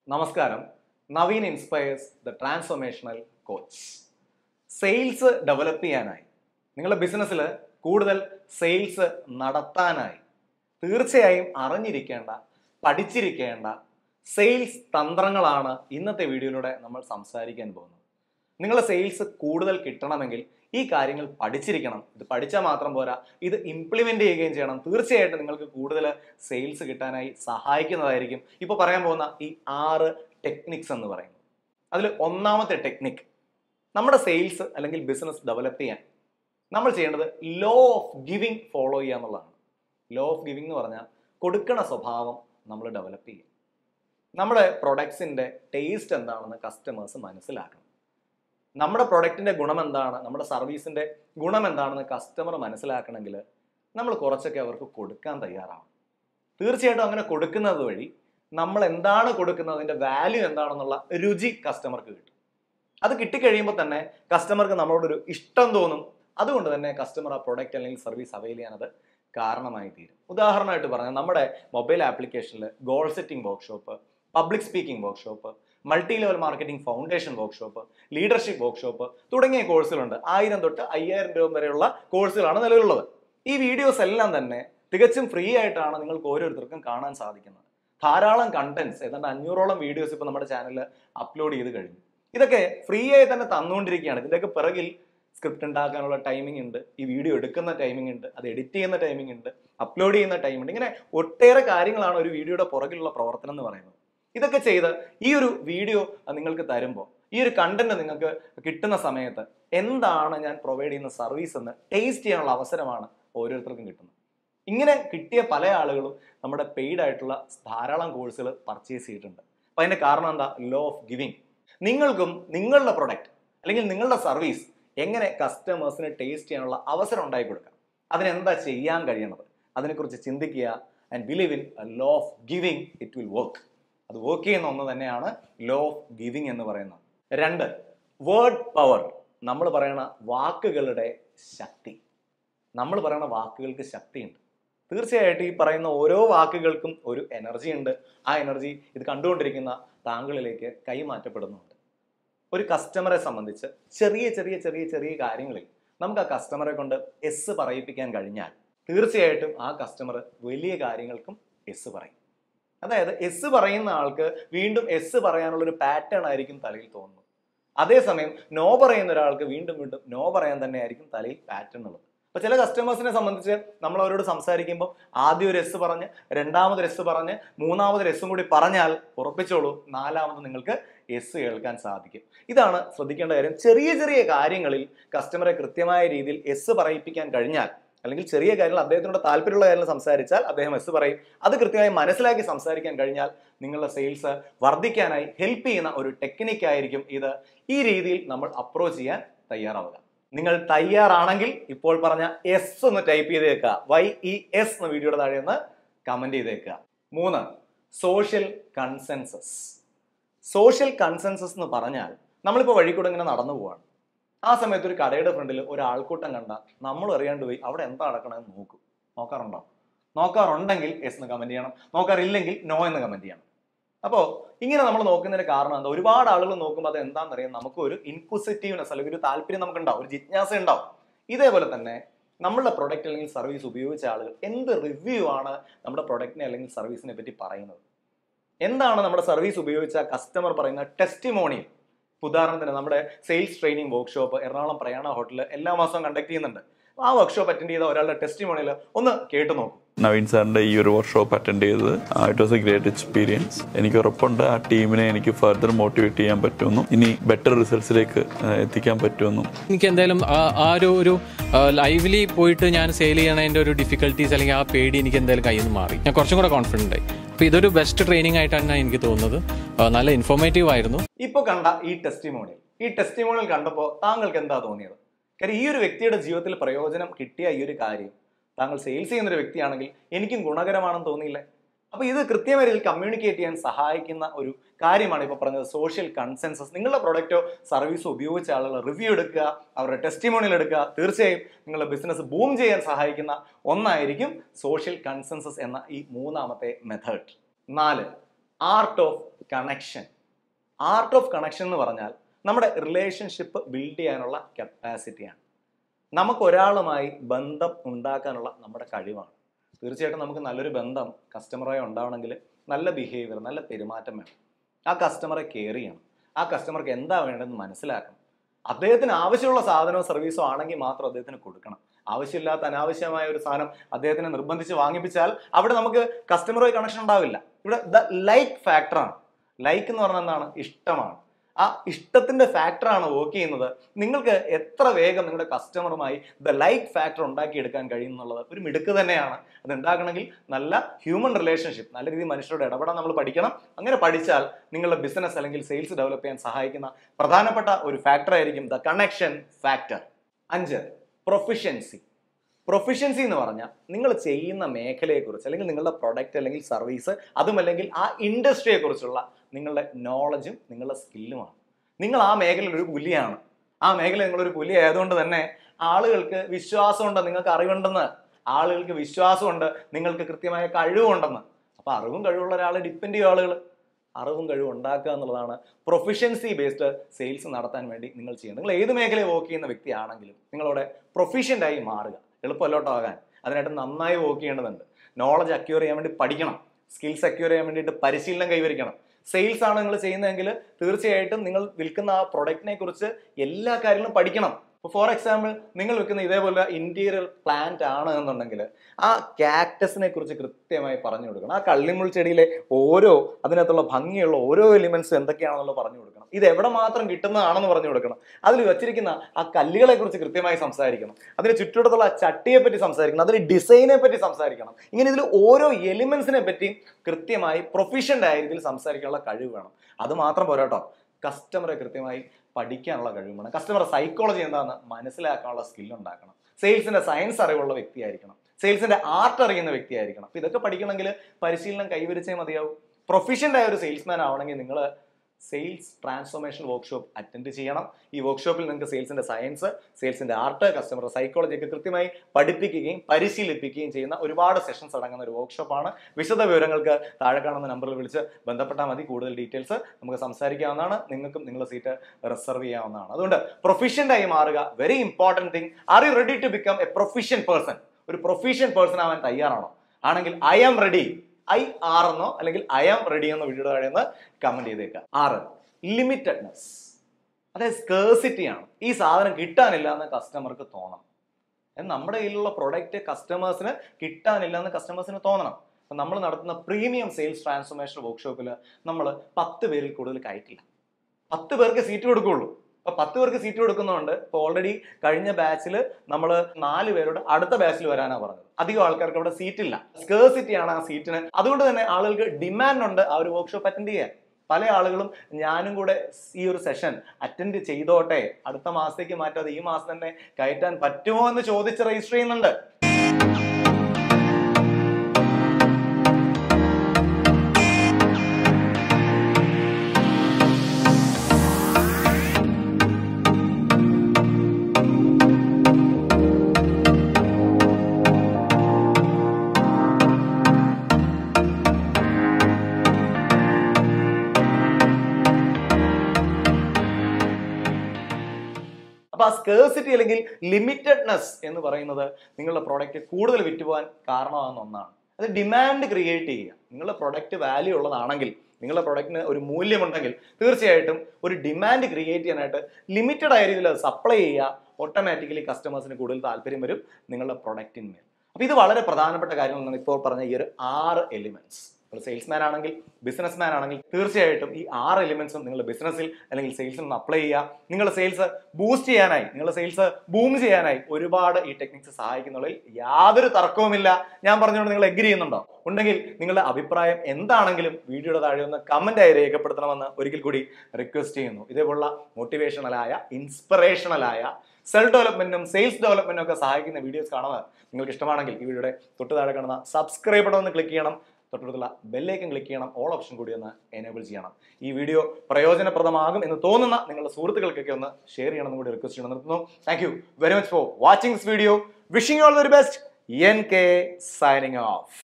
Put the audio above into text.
നമസ്കാരം Naveen inspires the transformational coach sales develop ചെയ്യാനായി നിങ്ങളുടെ ബിസിനസ്സിൽ കൂടുതൽ സെയിൽസ് നടത്താനായി തീർച്ചയായും അറിഞ്ഞിരിക്കേണ്ട പഠിച്ചിരിക്കേണ്ട സെയിൽസ് തന്ത്രങ്ങളാണ് ഇന്നത്തെ വീഡിയോയിലൂടെ നമ്മൾ സംസാരിക്കാൻ പോകുന്നത് നിങ്ങളുടെ സെയിൽസ് കൂടുതൽ കിട്ടണമെങ്കിൽ ഈ കാര്യങ്ങൾ പഠിച്ചിരിക്കണം ഇത് പഠിച്ചാൽ മാത്രം പോരാ ഇത് ഇംപ്ലിമെന്റ് ചെയ്യുകയും ചെയ്യണം തീർച്ചയായിട്ടും നിങ്ങൾക്ക് കൂടുതൽ സെയിൽസ് കിട്ടാനായി സഹായിക്കുന്നതായിരിക്കും ഇപ്പോൾ പറയാൻ പോകുന്ന ഈ ആറ് ടെക്നിക്സ് എന്ന് പറയുന്നത് അതിൽ ഒന്നാമത്തെ ടെക്നിക് നമ്മുടെ സെയിൽസ് അല്ലെങ്കിൽ ബിസിനസ് ഡെവലപ്പ് ചെയ്യാൻ നമ്മൾ ചെയ്യേണ്ടത് ലോ ഓഫ് ഗിവിങ് ഫോളോ ചെയ്യുക എന്നുള്ളതാണ് ലോ ഓഫ് ഗിവിംഗ് എന്ന് പറഞ്ഞാൽ കൊടുക്കണ സ്വഭാവം നമ്മൾ ഡെവലപ്പ് ചെയ്യും നമ്മുടെ പ്രൊഡക്ട്സിൻ്റെ ടേസ്റ്റ് എന്താണെന്ന് കസ്റ്റമേഴ്സ് മനസ്സിലാക്കണം നമ്മുടെ പ്രൊഡക്റ്റിന്റെ ഗുണം എന്താണ് നമ്മുടെ സർവീസിന്റെ ഗുണം എന്താണെന്ന് കസ്റ്റമർ മനസ്സിലാക്കണമെങ്കിൽ നമ്മൾ കുറച്ചൊക്കെ അവർക്ക് കൊടുക്കാൻ തയ്യാറാവണം തീർച്ചയായിട്ടും അങ്ങനെ കൊടുക്കുന്നത് വഴി നമ്മൾ എന്താണ് കൊടുക്കുന്നതിന്റെ വാല്യൂ എന്താണെന്നുള്ള രുചി കസ്റ്റമർക്ക് കിട്ടും അത് കിട്ടിക്കഴിയുമ്പോൾ തന്നെ കസ്റ്റമർക്ക് നമ്മളോടൊരു ഇഷ്ടം തോന്നും അതുകൊണ്ട് തന്നെ കസ്റ്റമർ ആ പ്രൊഡക്റ്റ് അല്ലെങ്കിൽ സർവീസ് അവൈൽ ചെയ്യാനത് കാരണമായി തീരും ഉദാഹരണമായിട്ട് പറഞ്ഞാൽ നമ്മുടെ മൊബൈൽ ആപ്ലിക്കേഷനിൽ goal setting workshop public speaking workshop multi level marketing foundation workshop leadership workshop തുടങ്ങിയ കോഴ്സുകളുണ്ട് ആയിരം തൊട്ട് അയ്യായിരം രൂപ വരെയുള്ള കോഴ്സുകളാണ് നിലവിലുള്ളത് ഈ വീഡിയോസ് എല്ലാം തന്നെ തികച്ചും ഫ്രീ ആയിട്ടാണ് നിങ്ങൾക്ക് ഓരോരുത്തർക്കും കാണാൻ സാധിക്കുന്നത് ധാരാളം കണ്ടന്റ്സ് ഏതാണ്ട് അഞ്ഞൂറോളം വീഡിയോസ് ഇപ്പോൾ നമ്മുടെ ചാനലിൽ അപ്ലോഡ് ചെയ്ത് കഴിഞ്ഞു ഇതൊക്കെ ഫ്രീ ആയി തന്നെ തന്നുകൊണ്ടിരിക്കുകയാണ് ഇതിൻ്റെയൊക്കെ പിറകിൽ സ്ക്രിപ്റ്റ് ഉണ്ടാക്കാനുള്ള ടൈമിംഗ് ഉണ്ട് ഈ വീഡിയോ എടുക്കുന്ന ടൈമിംഗ് ഉണ്ട് അത് എഡിറ്റ് ചെയ്യുന്ന ടൈമിംഗ് ഉണ്ട് അപ്ലോഡ് ചെയ്യുന്ന ടൈം ഉണ്ട് ഇങ്ങനെ ഒട്ടേറെ കാര്യങ്ങളാണ് ഒരു വീഡിയോയുടെ പുറകിലുള്ള പ്രവർത്തനം എന്ന് പറയുന്നത് ഇതൊക്കെ ചെയ്ത് ഈ ഒരു വീഡിയോ നിങ്ങൾക്ക് തരുമ്പോൾ ഈ ഒരു കണ്ടന്റ് നിങ്ങൾക്ക് കിട്ടുന്ന സമയത്ത് എന്താണ് ഞാൻ പ്രൊവൈഡ് ചെയ്യുന്ന സർവീസ് എന്ന് ടേസ്റ്റ് ചെയ്യാനുള്ള അവസരമാണ് ഓരോരുത്തർക്കും കിട്ടുന്നത് ഇങ്ങനെ കിട്ടിയ പല ആളുകളും നമ്മുടെ പെയ്ഡ് ആയിട്ടുള്ള ധാരാളം കോഴ്സുകൾ പർച്ചേസ് ചെയ്തിട്ടുണ്ട് അപ്പം അതിന്റെ കാരണം എന്താ ലോ ഓഫ് ഗിവിങ് നിങ്ങൾക്കും നിങ്ങളുടെ പ്രൊഡക്റ്റ് അല്ലെങ്കിൽ നിങ്ങളുടെ സർവീസ് എങ്ങനെ കസ്റ്റമേഴ്സിന് ടേസ്റ്റ് ചെയ്യാനുള്ള അവസരം ഉണ്ടാക്കി കൊടുക്കാം അതിനെന്താ ചെയ്യാൻ കഴിയണത് അതിനെക്കുറിച്ച് ചിന്തിക്കുക and believe in law of giving it will work അത് വർക്ക് ചെയ്യുന്ന ഒന്ന് തന്നെയാണ് ലോ ഓഫ് ഗിവിങ് എന്ന് പറയുന്നത് രണ്ട് വേർഡ് പവർ നമ്മൾ പറയുന്ന വാക്കുകളുടെ ശക്തി നമ്മൾ പറയുന്ന വാക്കുകൾക്ക് ശക്തിയുണ്ട് തീർച്ചയായിട്ടും ഈ പറയുന്ന ഓരോ വാക്കുകൾക്കും ഒരു എനർജി ഉണ്ട് ആ എനർജി ഇത് കണ്ടുകൊണ്ടിരിക്കുന്ന താങ്കളിലേക്ക് കൈമാറ്റപ്പെടുന്നുണ്ട് ഒരു കസ്റ്റമറെ സംബന്ധിച്ച് ചെറിയ ചെറിയ ചെറിയ ചെറിയ കാര്യങ്ങളിൽ നമുക്ക് ആ കസ്റ്റമറെ കൊണ്ട് എസ് പറയിപ്പിക്കാൻ കഴിഞ്ഞാൽ തീർച്ചയായിട്ടും ആ കസ്റ്റമർ വലിയ കാര്യങ്ങൾക്കും എസ് പറയും അതായത് എസ് പറയുന്ന ആൾക്ക് വീണ്ടും എസ് പറയാനുള്ള ഒരു പാറ്റേൺ ആയിരിക്കും തലയിൽ തോന്നുന്നത് അതേസമയം നോ പറയുന്ന ഒരാൾക്ക് വീണ്ടും വീണ്ടും നോ പറയാൻ തന്നെ ആയിരിക്കും തലയിൽ പാറ്റേൺ ഉള്ളത് അപ്പൊ ചില കസ്റ്റമേഴ്സിനെ സംബന്ധിച്ച് നമ്മൾ അവരോട് സംസാരിക്കുമ്പോൾ ആദ്യം ഒരു എസ് പറഞ്ഞ് രണ്ടാമത് എസ് പറഞ്ഞ് മൂന്നാമത് എസ്സും കൂടി പറഞ്ഞാൽ ഉറപ്പിച്ചോളൂ നാലാമത് നിങ്ങൾക്ക് എസ് കേൾക്കാൻ സാധിക്കും ഇതാണ് ശ്രദ്ധിക്കേണ്ട കാര്യം ചെറിയ ചെറിയ കാര്യങ്ങളിൽ കസ്റ്റമറെ കൃത്യമായ രീതിയിൽ എസ് പറയിപ്പിക്കാൻ കഴിഞ്ഞാൽ അല്ലെങ്കിൽ ചെറിയ കാര്യങ്ങൾ അദ്ദേഹത്തിനോട് താല്പര്യമുള്ള കാര്യങ്ങൾ സംസാരിച്ചാൽ അദ്ദേഹം എസ് പറയും അത് കൃത്യമായി മനസ്സിലാക്കി സംസാരിക്കാൻ കഴിഞ്ഞാൽ നിങ്ങളുടെ സെയിൽസ് വർദ്ധിക്കാനായി ഹെൽപ്പ് ചെയ്യുന്ന ഒരു ടെക്നിക്ക് ആയിരിക്കും ഇത് ഈ രീതിയിൽ നമ്മൾ അപ്രോച്ച് ചെയ്യാൻ തയ്യാറാവുക നിങ്ങൾ തയ്യാറാണെങ്കിൽ ഇപ്പോൾ പറഞ്ഞ എസ് ഒന്ന് ടൈപ്പ് ചെയ്തേക്കുക വൈ ഇ എസ് എന്ന വീഡിയോയുടെ താഴെ ഒന്ന് കമന്റ് ചെയ്തേക്കുക മൂന്ന് സോഷ്യൽ കൺസെൻസസ് സോഷ്യൽ കൺസെൻസസ് എന്ന് പറഞ്ഞാൽ നമ്മളിപ്പോൾ വഴിക്കൂടെ ഇങ്ങനെ നടന്നു പോവാണ് ആ സമയത്ത് ഒരു കടയുടെ ഫ്രണ്ടിൽ ഒരു ആൾക്കൂട്ടം കണ്ട നമ്മൾ അറിയാണ്ട് പോയി അവിടെ എന്താ നടക്കണമെന്ന് നോക്കും നോക്കാറുണ്ടോ നോക്കാറുണ്ടെങ്കിൽ എസ് എന്ന് കമന്റ് ചെയ്യണം നോക്കാറില്ലെങ്കിൽ നോ എന്ന് കമന്റ് ചെയ്യണം അപ്പോൾ ഇങ്ങനെ നമ്മൾ നോക്കുന്നതിന് കാരണം എന്താ ഒരുപാട് ആളുകൾ നോക്കുമ്പോൾ അത് എന്താണെന്നറിയാം നമുക്ക് ഒരു ഇൻക്വസിറ്റീവ്നെസ് അല്ലെങ്കിൽ ഒരു താല്പര്യം നമുക്ക് ഉണ്ടാവും ഒരു ജിജ്ഞാസ ഉണ്ടാവും ഇതേപോലെ തന്നെ നമ്മളുടെ പ്രൊഡക്റ്റ് അല്ലെങ്കിൽ സർവീസ് ഉപയോഗിച്ച ആളുകൾ എന്ത് റിവ്യൂ ആണ് നമ്മുടെ പ്രൊഡക്റ്റിനെ അല്ലെങ്കിൽ സർവീസിനെ പറ്റി പറയുന്നത് എന്താണ് നമ്മുടെ സർവീസ് ഉപയോഗിച്ച കസ്റ്റമർ പറയുന്ന ടെസ്റ്റിമോണിയൽ ഉദാഹരണത്തിന് നമ്മുടെ sales training workshop Ernakulam Prayana hotel എല്ലാ മാസവും കണ്ടക്ട് ചെയ്യുന്നുണ്ട് ആ വർക്ക്ഷോപ്പ് അറ്റൻഡ് ചെയ്ത ഒരാളുടെ ടെസ്റ്റിമോണിയൽ ഒന്ന് കേട്ടു നോക്കൂ നവീൻ സാറിന്റെ ഈ ഒരു വർക്ക്ഷോപ്പ് അറ്റൻഡ് ചെയ്തത് it was a great experience എനിക്ക് ഉറപ്പുണ്ട് ആ ടീമിനെ എനിക്ക് ഫർദർ മോട്ടിവേറ്റ് ചെയ്യാൻ പറ്റുമെന്നും ഇനി ബെറ്റർ റിസൾട്ട്സിലേക്ക് എത്തിക്കാൻ പറ്റുമെന്നും എനിക്ക് എന്തായാലും ആ- ആ ഒരു ഒരു ലൈവ്ലി പോയിട്ട് ഞാൻ സെയിൽ ചെയ്യണതിന്റെ ഒരു ഡിഫിക്കൽട്ടീസ് അല്ലെങ്കിൽ ആ പേടി എനിക്ക് എന്തായാലും കയ്യിൽ നിന്ന് മാറി ഞാൻ കുറച്ചും കൂടെ കോൺഫിഡൻ്റ് ആയി അപ്പോൾ ഇതൊരു ബെസ്റ്റ് ട്രെയിനിങ് ആയിട്ടാണ് എനിക്ക് തോന്നുന്നത് ആ, നല്ല ഇൻഫോർമേറ്റീവ് ആയിരുന്നു ഇപ്പൊ കണ്ട ഈ ടെസ്റ്റിമോണിയൽ ഈ ടെസ്റ്റിമോണിയൽ കണ്ടപ്പോൾ താങ്കൾക്ക് എന്താ തോന്നിയത് കാര്യം ഈ ഒരു വ്യക്തിയുടെ ജീവിതത്തിൽ പ്രയോജനം കിട്ടിയ ഈ ഒരു കാര്യം താങ്കൾ സെയിൽസ് ചെയ്യുന്ന ഒരു വ്യക്തിയാണെങ്കിൽ എനിക്കും ഗുണകരമാണെന്ന് തോന്നിയില്ലേ അപ്പൊ ഇത് കൃത്യമായ രീതിയിൽ കമ്മ്യൂണിക്കേറ്റ് ചെയ്യാൻ സഹായിക്കുന്ന ഒരു കാര്യമാണ് ഇപ്പൊ പറഞ്ഞത് സോഷ്യൽ കൺസെൻസസ് നിങ്ങളുടെ പ്രൊഡക്റ്റോ സർവീസോ ഉപയോഗിച്ച ആളുകൾ റിവ്യൂ എടുക്കുക അവരുടെ ടെസ്റ്റിമോണിയൽ എടുക്കുക തീർച്ചയായും നിങ്ങളുടെ ബിസിനസ് ബൂം ചെയ്യാൻ സഹായിക്കുന്ന ഒന്നായിരിക്കും സോഷ്യൽ കൺസെൻസസ് എന്ന ഈ മൂന്നാമത്തെ മെത്തേഡ് നാല് art of connection art of connection എന്ന് പറഞ്ഞാൽ നമ്മുടെ റിലേഷൻഷിപ്പ് ബിൽഡ് ചെയ്യാനുള്ള കപ്പാസിറ്റിയാണ് നമുക്ക് ഒരാളുമായി ബന്ധം ഉണ്ടാക്കാനുള്ള നമ്മുടെ കഴിവാണ് തീർച്ചയായിട്ടും നമുക്ക് നല്ലൊരു ബന്ധം കസ്റ്റമറുമായി ഉണ്ടാവണമെങ്കിൽ നല്ല ബിഹേവിയർ നല്ല പെരുമാറ്റം വേണം ആ കസ്റ്റമറെ കെയർ ചെയ്യണം ആ കസ്റ്റമർക്ക് എന്താ വേണ്ടതെന്ന് മനസ്സിലാക്കണം അദ്ദേഹത്തിന് ആവശ്യമുള്ള സാധനവും സർവീസോ ആണെങ്കിൽ മാത്രം അദ്ദേഹത്തിന് കൊടുക്കണം ആവശ്യമില്ലാത്ത അനാവശ്യമായ ഒരു സാധനം അദ്ദേഹത്തിനെ നിർബന്ധിച്ച് വാങ്ങിപ്പിച്ചാൽ അവിടെ നമുക്ക് കസ്റ്റമറുമായി കണക്ഷൻ ഉണ്ടാവില്ല ഇവിടെ ദ ലൈക്ക് ഫാക്ടറാണ് ലൈക്ക് എന്ന് പറഞ്ഞാൽ എന്താണ് ഇഷ്ടമാണ് ആ ഇഷ്ടത്തിന്റെ ഫാക്ടറാണ് വർക്ക് ചെയ്യുന്നത് നിങ്ങൾക്ക് എത്ര വേഗം നിങ്ങളുടെ കസ്റ്റമറുമായി ദ ലൈക്ക് ഫാക്ടർ ഉണ്ടാക്കിയെടുക്കാൻ കഴിയും എന്നുള്ളത് ഒരു മിടുക്ക് തന്നെയാണ് അത് ഉണ്ടാക്കണമെങ്കിൽ നല്ല ഹ്യൂമൻ റിലേഷൻഷിപ്പ് നല്ല രീതിയിൽ മനുഷ്യരോട് ഇടപെടാൻ നമ്മൾ പഠിക്കണം അങ്ങനെ പഠിച്ചാൽ നിങ്ങളുടെ ബിസിനസ് അല്ലെങ്കിൽ സെയിൽസ് ഡെവലപ്പ് ചെയ്യാൻ സഹായിക്കുന്ന പ്രധാനപ്പെട്ട ഒരു ഫാക്ടർ ആയിരിക്കും ദ കണക്ഷൻ ഫാക്ടർ അഞ്ച് പ്രൊഫിഷ്യൻസി പ്രൊഫിഷ്യൻസി എന്ന് പറഞ്ഞാൽ നിങ്ങൾ ചെയ്യുന്ന മേഖലയെക്കുറിച്ച് അല്ലെങ്കിൽ നിങ്ങളുടെ പ്രൊഡക്റ്റ് അല്ലെങ്കിൽ സർവീസ് അതുമല്ലെങ്കിൽ ആ ഇൻഡസ്ട്രിയെ കുറിച്ചുള്ള നിങ്ങളുടെ നോളജും നിങ്ങളുടെ സ്കില്ലുമാണ് നിങ്ങൾ ആ മേഖലയിൽ ഒരു പുലിയാണ് ആ മേഖല നിങ്ങളൊരു പുലി ആയതുകൊണ്ട് തന്നെ ആളുകൾക്ക് വിശ്വാസമുണ്ട് നിങ്ങൾക്ക് അറിവുണ്ടെന്ന് ആളുകൾക്ക് വിശ്വാസമുണ്ട് നിങ്ങൾക്ക് കൃത്യമായ കഴിവുണ്ടെന്ന് അപ്പൊ അറിവും കഴിവുള്ള ഒരാളെ ഡിപ്പെൻഡ് ചെയ്യും ആളുകൾ അറിവും കഴിവും ഉണ്ടാക്കുക എന്നുള്ളതാണ് പ്രൊഫിഷ്യൻസി ബേസ്ഡ് സെയിൽസ് നടത്താൻ വേണ്ടി നിങ്ങൾ ചെയ്യുന്നത് നിങ്ങൾ ഏത് മേഖലയിൽ വർക്ക് ചെയ്യുന്ന വ്യക്തിയാണെങ്കിലും നിങ്ങളവിടെ പ്രൊഫിഷ്യൻ്റ് ആയി മാറുക എളുപ്പമല്ലോട്ടാകാൻ അതിനായിട്ട് നന്നായി വർക്ക് ചെയ്യേണ്ടതുണ്ട് നോളജ് അക്യൂർ ചെയ്യാൻ വേണ്ടി പഠിക്കണം സ്കിൽസ് അക്യൂർ ചെയ്യാൻ വേണ്ടിയിട്ട് പരിശീലനം കൈവരിക്കണം സെയിൽസ് ആണ് നിങ്ങൾ ചെയ്യുന്നതെങ്കിൽ തീർച്ചയായിട്ടും നിങ്ങൾ വിൽക്കുന്ന ആ പ്രൊഡക്റ്റിനെ കുറിച്ച് എല്ലാ കാര്യങ്ങളും പഠിക്കണം ഇപ്പോൾ ഫോർ എക്സാമ്പിൾ നിങ്ങൾ വിൽക്കുന്ന ഇതേപോലെ ഇന്റീരിയർ പ്ലാന്റ് ആണ് എന്നുണ്ടെങ്കിൽ ആ കാക്ടസിനെ കുറിച്ച് കൃത്യമായി പറഞ്ഞു കൊടുക്കണം ആ കള്ളിമുൾ ചെടിയിലെ ഓരോ അതിനകത്തുള്ള ഭംഗിയുള്ള ഓരോ എലിമെന്റ്സും എന്തൊക്കെയാണെന്നുള്ളത് പറഞ്ഞു കൊടുക്കണം ഇത് എവിടെ മാത്രം കിട്ടുന്നതാണെന്ന് പറഞ്ഞു കൊടുക്കണം അതിൽ വെച്ചിരിക്കുന്ന ആ കല്ലുകളെ കുറിച്ച് കൃത്യമായി സംസാരിക്കണം അതിന് ചുറ്റുവട്ടത്തുള്ള ആ ചട്ടിയെ പറ്റി സംസാരിക്കണം അതിന് ഡിസൈനെ പറ്റി സംസാരിക്കണം ഇങ്ങനെ ഇതിൽ ഓരോ എലിമെന്റ്സിനെ പറ്റിയും കൃത്യമായി പ്രൊഫിഷ്യൻ്റ് ആയ രീതിയിൽ സംസാരിക്കാനുള്ള കഴിവ് വേണം അത് മാത്രം പോരാട്ടോ കസ്റ്റമറെ കൃത്യമായി പഠിക്കാനുള്ള കഴിവ് വേണം കസ്റ്റമർ സൈക്കോളജി എന്താണെന്ന് മനസ്സിലാക്കാനുള്ള സ്കിൽ ഉണ്ടാക്കണം സെയിൽസിന്റെ സയൻസ് അറിവുള്ള വ്യക്തിയായിരിക്കണം സെയിൽസിന്റെ ആർട്ട് അറിയുന്ന വ്യക്തിയായിരിക്കണം അപ്പൊ ഇതൊക്കെ പഠിക്കണമെങ്കിൽ പരിശീലനം കൈവരിച്ചേ മതിയാവും പ്രൊഫിഷ്യൻ്റ് ആയ ഒരു സെയിൽസ്മാൻ ആവണമെങ്കിൽ നിങ്ങൾ സെയിൽസ് ട്രാൻസ്ഫോർമേഷൻ വർക്ക്ഷോപ്പ് അറ്റൻഡ് ചെയ്യണം ഈ വർക്ക്ഷോപ്പിൽ നിങ്ങൾക്ക് സെയിൽസിന്റെ സയൻസ് സെയിൽസിന്റെ ആർട്ട് കസ്റ്റമർ സൈക്കോളജി ഒക്കെ കൃത്യമായി പഠിപ്പിക്കുകയും പരിശീലിപ്പിക്കുകയും ചെയ്യുന്ന ഒരുപാട് സെഷൻസ് അടങ്ങുന്ന ഒരു വർക്ക്ഷോപ്പാണ് വിശദ വിവരങ്ങൾക്ക് താഴെ കാണുന്ന നമ്പറിൽ വിളിച്ച് ബന്ധപ്പെട്ടാൽ മതി കൂടുതൽ ഡീറ്റെയിൽസ് നമുക്ക് സംസാരിക്കാവുന്നതാണ് നിങ്ങൾക്കും നിങ്ങളുടെ സീറ്റ് റിസർവ് ചെയ്യാവുന്നതാണ് അതുകൊണ്ട് പ്രൊഫിഷ്യൻ്റ് ആയി മാറുക very important thing are you ready to become a proficient person ഒരു പ്രൊഫിഷ്യൻ പേഴ്സൺ ആവാൻ തയ്യാറാണോ ആണെങ്കിൽ I am ready I are എന്നോ അല്ലെങ്കിൽ ഐ ആം റെഡി എന്നോ വീഡിയോ താഴെ നിന്ന് കമന്റ് ചെയ്തേക്കുക ആറ് ലിമിറ്റഡ്നെസ് അതായത് സ്കേഴ്സിറ്റി ആണ് ഈ സാധനം കിട്ടാനില്ല എന്ന് കസ്റ്റമർക്ക് തോന്നണം എന്ന് നമ്മുടെ കയ്യിലുള്ള പ്രൊഡക്റ്റ് കസ്റ്റമേഴ്സിന് കിട്ടാനില്ല എന്ന് കസ്റ്റമേഴ്സിന് തോന്നണം അപ്പം നമ്മൾ നടത്തുന്ന പ്രീമിയം സെയിൽസ് ട്രാൻസ്ഫോർമേഷൻ വർക്ക്ഷോപ്പിൽ നമ്മൾ പത്ത് പേരിൽ കൂടുതൽ കയറ്റില്ല പത്ത് പേർക്ക് സീറ്റ് കൊടുക്കുകയുള്ളൂ അപ്പൊ പത്ത് പേർക്ക് സീറ്റ് കൊടുക്കുന്നതുകൊണ്ട് ഇപ്പോൾ ഓൾറെഡി കഴിഞ്ഞ ബാച്ചിൽ നമ്മൾ നാല് പേരോട് അടുത്ത ബാച്ചിൽ വരാനാണ് പറഞ്ഞത് അധികം ആൾക്കാർക്ക് അവിടെ സീറ്റില്ല സ്കേഴ്സിറ്റി ആണ് ആ സീറ്റിന് അതുകൊണ്ട് തന്നെ ആളുകൾക്ക് ഡിമാൻഡ് ഉണ്ട് ആ ഒരു വർക്ക്ഷോപ്പ് അറ്റൻഡ് ചെയ്യാൻ പല ആളുകളും ഞാനും കൂടെ ഈ ഒരു സെഷൻ അറ്റൻഡ് ചെയ്തോട്ടെ അടുത്ത മാസത്തേക്ക് മാറ്റാതെ ഈ മാസം തന്നെ കയറ്റാൻ പറ്റുമോ എന്ന് ചോദിച്ച് രജിസ്റ്റർ ചെയ്യുന്നുണ്ട് അപ്പൊ ആ സ്കേഴ്സിറ്റി അല്ലെങ്കിൽ ലിമിറ്റഡ്നെസ് എന്ന് പറയുന്നത് നിങ്ങളുടെ പ്രോഡക്റ്റ് കൂടുതൽ വിറ്റുപോകാൻ കാരണമാകുന്ന ഒന്നാണ് അത് ഡിമാൻഡ് ക്രിയേറ്റ് ചെയ്യുക നിങ്ങളുടെ പ്രൊഡക്റ്റ് വാല്യൂ ഉള്ളതാണെങ്കിൽ നിങ്ങളുടെ പ്രൊഡക്റ്റിന് ഒരു മൂല്യമുണ്ടെങ്കിൽ തീർച്ചയായിട്ടും ഒരു ഡിമാൻഡ് ക്രിയേറ്റ് ചെയ്യാനായിട്ട് ലിമിറ്റഡ് ആയ രീതിയിൽ അത് സപ്ലൈ ചെയ്യുക ഓട്ടോമാറ്റിക്കലി കസ്റ്റമേഴ്സിന് കൂടുതൽ താല്പര്യം വരും നിങ്ങളുടെ പ്രൊഡക്റ്റിന്മേൽ അപ്പോൾ ഇത് വളരെ പ്രധാനപ്പെട്ട കാര്യങ്ങളാണ് ഇപ്പോൾ പറഞ്ഞ ഈ ഒരു ആറ് എലിമെന്റ്സ് ഒരു സെയിൽസ്മാൻ ആണെങ്കിൽ ബിസിനസ്മാൻ ആണെങ്കിൽ തീർച്ചയായിട്ടും ഈ ആറ് എലിമെന്റ്സും നിങ്ങളുടെ ബിസിനസ്സിൽ അല്ലെങ്കിൽ സെയിൽസിൽ നിന്ന് അപ്ലൈ ചെയ്യുക നിങ്ങളുടെ സെയിൽസ് ബൂസ്റ്റ് ചെയ്യാനായി നിങ്ങളുടെ സെയിൽസ് ബൂം ചെയ്യാനായി ഒരുപാട് ഈ ടെക്നിക്സ് സഹായിക്കുന്നതിൽ യാതൊരു തർക്കവുമില്ല ഞാൻ പറഞ്ഞുകൊണ്ട് നിങ്ങൾ എഗ്രി ചെയ്യുന്നുണ്ടോ ഉണ്ടെങ്കിൽ നിങ്ങളുടെ അഭിപ്രായം എന്താണെങ്കിലും വീഡിയോയുടെ താഴെ ഒന്ന് കമന്റ് ആയി രേഖപ്പെടുത്തണമെന്ന് ഒരിക്കൽ കൂടി റിക്വസ്റ്റ് ചെയ്യുന്നു ഇതേപോലുള്ള മോട്ടിവേഷണലായ ഇൻസ്പിറേഷണലായ സെൽഫ് ഡെവലപ്മെന്റും സെയിൽസ് ഡെവലപ്മെന്റും ഒക്കെ സഹായിക്കുന്ന വീഡിയോസ് കാണുന്നത് നിങ്ങൾക്ക് ഇഷ്ടമാണെങ്കിൽ ഈ വീഡിയോയുടെ തൊട്ട് താഴെ കാണുന്ന സബ്സ്ക്രൈബ് ബട്ടൺ ഒന്ന് ക്ലിക്ക് ചെയ്യണം തൊട്ടടുത്തുള്ള ബെല്ലേക്കും ക്ലിക്ക് ചെയ്യണം ഓൾ ഓപ്ഷൻ കൂടി ഒന്ന് എനേബിൾ ചെയ്യണം ഈ വീഡിയോ പ്രയോജനപ്രദമാകും എന്ന് തോന്നുന്ന നിങ്ങളുടെ സുഹൃത്തുക്കൾക്കൊക്കെ ഒന്ന് ഷെയർ ചെയ്യണമെന്ന് കൂടി റിക്വസ്റ്റ് ചെയ്യണം നിർത്തുന്നു thank you very much for watching this video wishing all very best N K signing of